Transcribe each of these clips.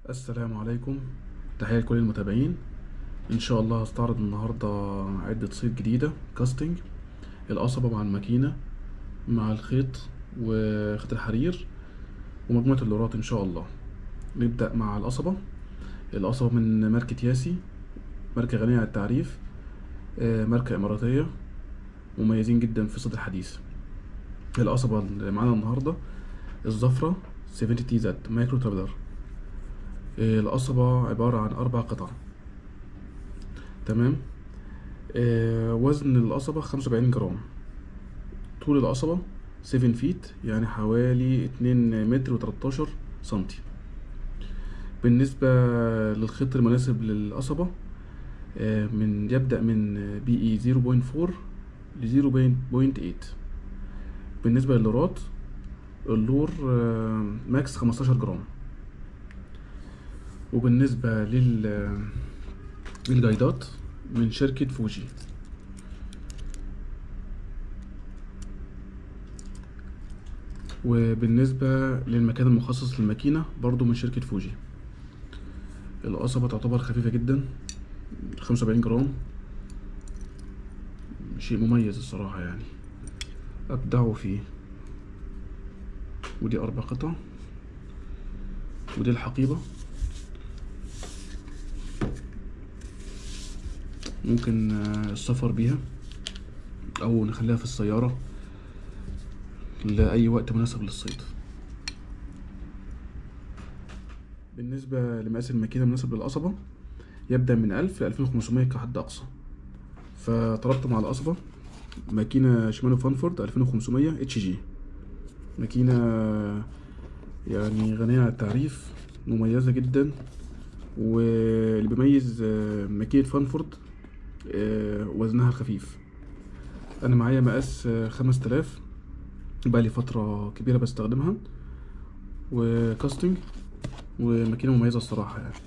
السلام عليكم تحية لكل المتابعين ان شاء الله هستعرض النهاردة عدة صيد جديدة كاستنج القصبة مع الماكينة مع الخيط وخيط الحرير ومجموعة اللورات ان شاء الله نبدأ مع القصبة القصبة من ماركة ياسي ماركة غنية عن التعريف آه، ماركة إماراتية مميزين جدا في الصيد الحديث القصبة اللي معانا النهاردة الزفرة 70 تي زد مايكرو ترابلر آه، القصبة عبارة عن أربع قطع تمام آه، وزن القصبة خمسة وأربعين جرام طول القصبة 7 فيت يعني حوالي اتنين متر وتلاتاشر سنتي بالنسبة للخيط المناسب للقصبة آه، من يبدأ من بي اي 0.4 ل 0.8 بالنسبة للورات اللور آه، ماكس 15 جرام وبالنسبة لل للجايدات من شركة فوجي وبالنسبة للمكان المخصص للماكينة برضو من شركة فوجي القصبة تعتبر خفيفة جدا خمسة وأربعين جرام شيء مميز الصراحة يعني أبدعوا فيه ودي أربع قطع ودي الحقيبة ممكن آه، السفر بيها أو نخليها في السيارة لأي وقت مناسب للصيد بالنسبة لمقاس الماكينة المناسب للقصبة يبدأ من ألف لألفين وخمسمية كحد أقصى فطلبت مع القصبة ماكينة شيمانو فانفورد ألفين وخمسمية اتش جي ماكينة يعني غنية عن التعريف مميزة جدا واللي بيميز آه، ماكينة فانفورد آه، وزنها خفيف انا معايا مقاس خمس تلاف بقالي فترة كبيرة بستخدمها وكاستنج وماكينة مميزة الصراحة يعني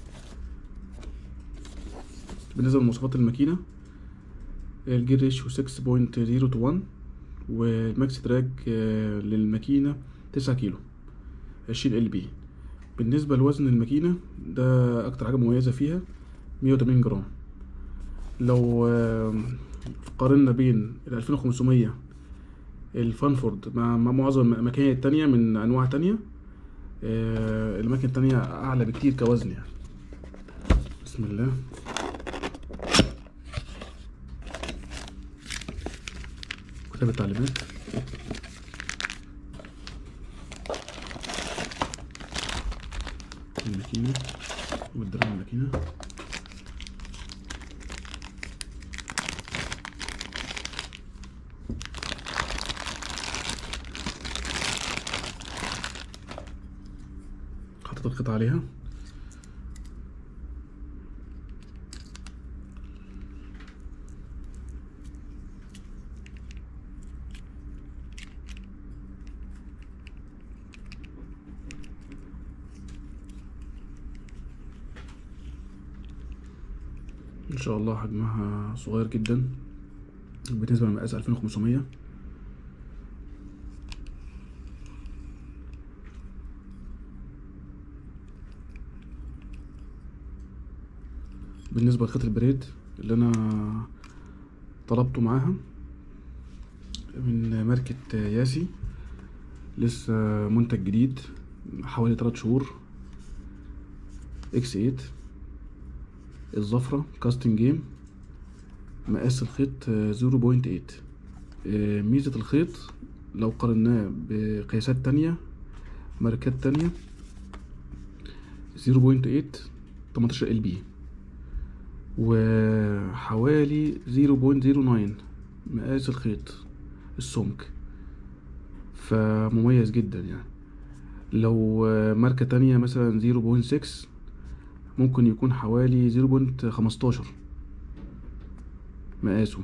بالنسبة لمواصفات الماكينة الجير ريشيو 6.0 تو 1 والماكس دراج آه، للماكينة تسعة كيلو عشرين ال بي بالنسبة لوزن الماكينة ده أكتر حاجة مميزة فيها مية وتمانين جرام لو آه، قارنا بين ال 2500 الفانفورد مع مع معظم المكاين التانية من أنواع تانية آه، الأماكن التانية أعلى بكتير كوزن يعني بسم الله كتاب التعليمات الماكينة والدرع الماكينة حطيت القطعة عليها ان شاء الله حجمها صغير جدا بالنسبة لمقاس 2500 بالنسبة لخيط البريد اللي أنا طلبته معاها من ماركة ياسي لسه منتج جديد حوالي تلات شهور اكس 8 الزفرة كاستنج جيم مقاس الخيط زيرو بوينت ايت ميزة الخيط لو قارناه بقياسات تانية ماركات تانية زيرو بوينت ايت تمنتاشر ال بي وحوالي 0.09 مقاس الخيط السمك فمميز جدا يعني لو ماركة تانية مثلا 0.6 ممكن يكون حوالي 0.15 مقاسه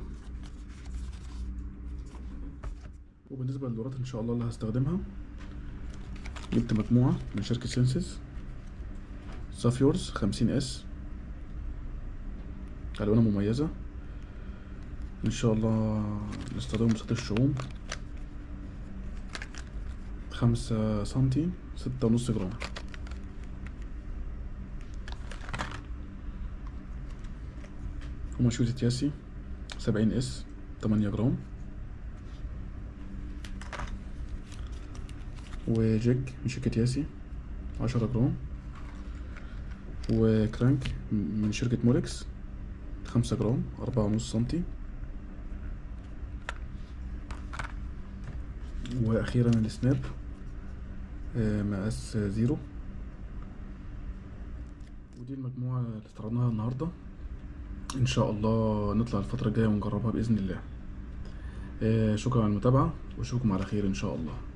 وبالنسبة للدورات ان شاء الله اللي هستخدمها جبت مجموعة من شركة سينسز سافيورز 50 اس ألوانها مميزة إن شاء الله نستخدمهم لصيد الشعوم خمسة سنتي ستة ونص جرام ومشوية ياسي سبعين اس تمانية جرام وجيج من شركة ياسي عشرة جرام وكرانك من شركة موركس خمسة جرام أربعة ونص سنتي وأخيرا السناب آه، مقاس زيرو ودي المجموعة اللي استعرضناها النهاردة إن شاء الله نطلع الفترة الجاية ونجربها بإذن الله آه، شكرا على المتابعة وأشوفكم على خير إن شاء الله